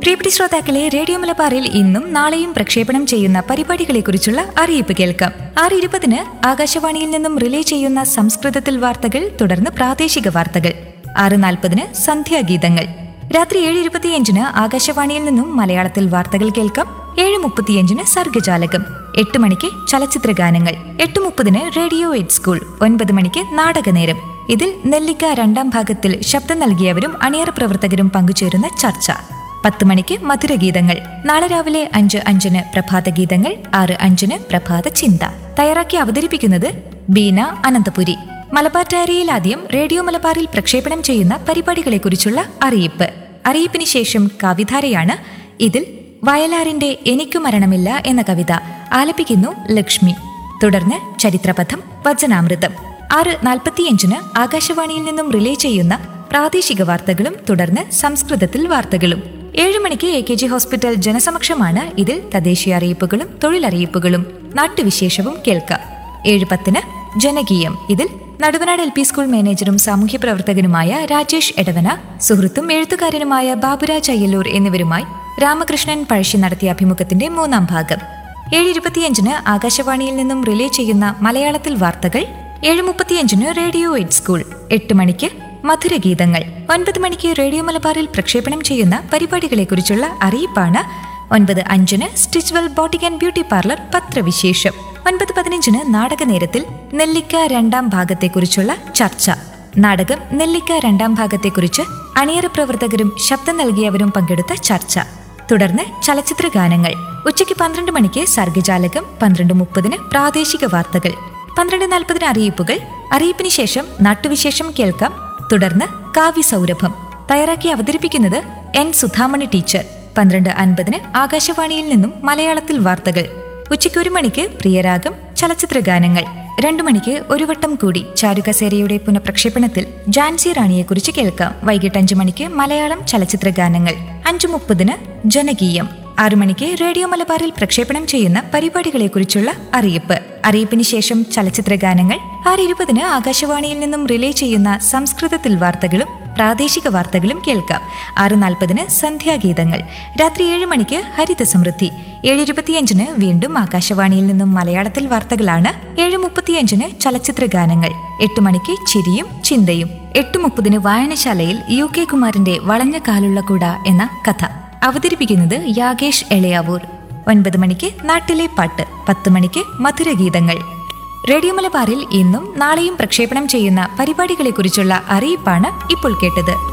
പ്രിയപ്പെട്ട ശ്രോതാക്കളെ റേഡിയോ മലബാറിൽ ഇന്നും നാളെയും പ്രക്ഷേപണം ചെയ്യുന്ന പരിപാടികളെക്കുറിച്ചുള്ള അറിയിപ്പ് കേൾക്കാം ആറ് ഇരുപതിന് ആകാശവാണിയിൽ നിന്നും റിലേ ചെയ്യുന്ന സംസ്കൃതത്തിൽ വാർത്തകൾ തുടർന്ന് പ്രാദേശിക വാർത്തകൾ ആറ് നാൽപ്പതിന് സന്ധ്യാഗീതങ്ങൾ രാത്രി ഏഴ് ഇരുപത്തിയഞ്ചിന് ആകാശവാണിയിൽ നിന്നും മലയാളത്തിൽ വാർത്തകൾ കേൾക്കാം ഏഴ് മുപ്പത്തിയഞ്ചിന് സർഗജാലകം എട്ട് മണിക്ക് ചലച്ചിത്ര ഗാനങ്ങൾ എട്ട് മുപ്പതിന് റേഡിയോ എയ്റ്റ് സ്കൂൾ ഒൻപത് മണിക്ക് നാടകനേരം ഇതിൽ നെല്ലിക്ക രണ്ടാം ഭാഗത്തിൽ ശബ്ദം നൽകിയവരും അണിയറ പ്രവർത്തകരും പങ്കുചേരുന്ന ചർച്ച പത്ത് മണിക്ക് മധുരഗീതങ്ങൾ നാളെ രാവിലെ അഞ്ച് അഞ്ചിന് പ്രഭാത ഗീതങ്ങൾ ആറ് അഞ്ചിന് പ്രഭാത ചിന്ത തയ്യാറാക്കി അവതരിപ്പിക്കുന്നത് ബീന അനന്തപുരി മലബാർ ഡയറിയിൽ ആദ്യം റേഡിയോ മലബാറിൽ പ്രക്ഷേപണം ചെയ്യുന്ന പരിപാടികളെക്കുറിച്ചുള്ള അറിയിപ്പ് അറിയിപ്പിന് ശേഷം കവിധാരയാണ് ഇതിൽ വയലാറിന്റെ എനിക്കു മരണമില്ല എന്ന കവിത ആലപിക്കുന്നു ലക്ഷ്മി തുടർന്ന് ചരിത്രപഥം വചനാമൃതം ആറ് നാൽപ്പത്തിയഞ്ചിന് ആകാശവാണിയിൽ നിന്നും റിലേ ചെയ്യുന്ന പ്രാദേശിക വാർത്തകളും തുടർന്ന് സംസ്കൃതത്തിൽ വാർത്തകളും ഏഴ് മണിക്ക് എ കെ ജി ഹോസ്പിറ്റൽ ജനസമക്ഷമാണ് ഇതിൽ തദ്ദേശീയ അറിയിപ്പുകളും തൊഴിലറിയിപ്പുകളും നാട്ടുവിശേഷവും കേൾക്കാം ഏഴ് പത്തിന് ജനകീയം ഇതിൽ നടുവനാട് എൽ പി സ്കൂൾ മാനേജറും സാമൂഹ്യ പ്രവർത്തകനുമായ രാജേഷ് എടവന സുഹൃത്തും എഴുത്തുകാരനുമായ ബാബുരാജ് അയ്യല്ലൂർ എന്നിവരുമായി രാമകൃഷ്ണൻ പഴശ്ശി നടത്തിയ അഭിമുഖത്തിന്റെ മൂന്നാം ഭാഗം ഏഴ് ഇരുപത്തിയഞ്ചിന് ആകാശവാണിയിൽ നിന്നും റിലേ ചെയ്യുന്ന മലയാളത്തിൽ വാർത്തകൾ ഏഴ് മുപ്പത്തിയഞ്ചിന് റേഡിയോ എയ്റ്റ് സ്കൂൾ എട്ട് മണിക്ക് മധുരഗീതങ്ങൾ ഒൻപത് മണിക്ക് റേഡിയോ മലബാറിൽ പ്രക്ഷേപണം ചെയ്യുന്ന പരിപാടികളെക്കുറിച്ചുള്ള അറിയിപ്പാണ് ഒൻപത് അഞ്ചിന് stitchwell boutique and beauty parlour പത്രവിശേഷം ഒൻപത് പതിനഞ്ചിന് നാടകനേരത്തിൽ നെല്ലിക്ക രണ്ടാം ഭാഗത്തെക്കുറിച്ചുള്ള ചർച്ച നാടകം നെല്ലിക്ക രണ്ടാം ഭാഗത്തെക്കുറിച്ച് അണിയറ പ്രവർത്തകരും ശബ്ദം നൽകിയവരും പങ്കെടുത്ത ചർച്ച തുടർന്ന് ചലച്ചിത്ര ഗാനങ്ങൾ ഉച്ചയ്ക്ക് പന്ത്രണ്ട് മണിക്ക് സർഗജാലകം പന്ത്രണ്ട് മുപ്പതിന് പ്രാദേശിക വാർത്തകൾ പന്ത്രണ്ട് നാൽപ്പതിന് അറിയിപ്പുകൾ അറിയിപ്പിന് ശേഷം നാട്ടുവിശേഷം കേൾക്കാം തുടർന്ന് കാവ്യസൗരഭം തയ്യാറാക്കി അവതരിപ്പിക്കുന്നത് എൻ സുധാമണി ടീച്ചർ പന്ത്രണ്ട് അൻപതിന് ആകാശവാണിയിൽ നിന്നും മലയാളത്തിൽ വാർത്തകൾ ഉച്ചയ്ക്ക് ഒരു മണിക്ക് പ്രിയരാഗം ചലച്ചിത്ര ഗാനങ്ങൾ രണ്ടു മണിക്ക് ഒരു വട്ടം കൂടി ചാരുകസേരയുടെ പുനഃപ്രക്ഷേപണത്തിൽ ജാൻസി റാണിയെക്കുറിച്ച് കേൾക്കാം വൈകിട്ട് അഞ്ചു മണിക്ക് മലയാളം ചലച്ചിത്ര ഗാനങ്ങൾ അഞ്ചു മുപ്പതിന് ജനകീയം ആറു മണിക്ക് റേഡിയോ മലബാറിൽ പ്രക്ഷേപണം ചെയ്യുന്ന പരിപാടികളെക്കുറിച്ചുള്ള അറിയിപ്പ് അറിയിപ്പിന് ശേഷം ചലച്ചിത്ര ഗാനങ്ങൾ ആറ് ഇരുപതിന് ആകാശവാണിയിൽ നിന്നും റിലേ ചെയ്യുന്ന സംസ്കൃതത്തിൽ വാർത്തകളും പ്രാദേശിക വാർത്തകളും കേൾക്കാം ആറ് നാൽപ്പതിന് സന്ധ്യാഗീതങ്ങൾ രാത്രി ഏഴ് മണിക്ക് ഹരിത സമൃദ്ധി ഏഴ് ഇരുപത്തിയഞ്ചിന് വീണ്ടും ആകാശവാണിയിൽ നിന്നും മലയാളത്തിൽ വാർത്തകളാണ് ഏഴ് മുപ്പത്തിയഞ്ചിന് ചലച്ചിത്ര ഗാനങ്ങൾ എട്ട് മണിക്ക് ചിരിയും ചിന്തയും എട്ട് മുപ്പതിന് വായനശാലയിൽ യു കെ കുമാറിന്റെ വളഞ്ഞ കാലുള്ള കൂട എന്ന കഥ അവതരിപ്പിക്കുന്നത് യാഗേഷ് എളയാവൂർ ഒൻപത് മണിക്ക് നാട്ടിലെ പാട്ട് പത്ത് മണിക്ക് മധുരഗീതങ്ങൾ റേഡിയോ മലബാറിൽ ഇന്നും നാളെയും പ്രക്ഷേപണം ചെയ്യുന്ന പരിപാടികളെക്കുറിച്ചുള്ള അറിയിപ്പാണ് ഇപ്പോൾ കേട്ടത്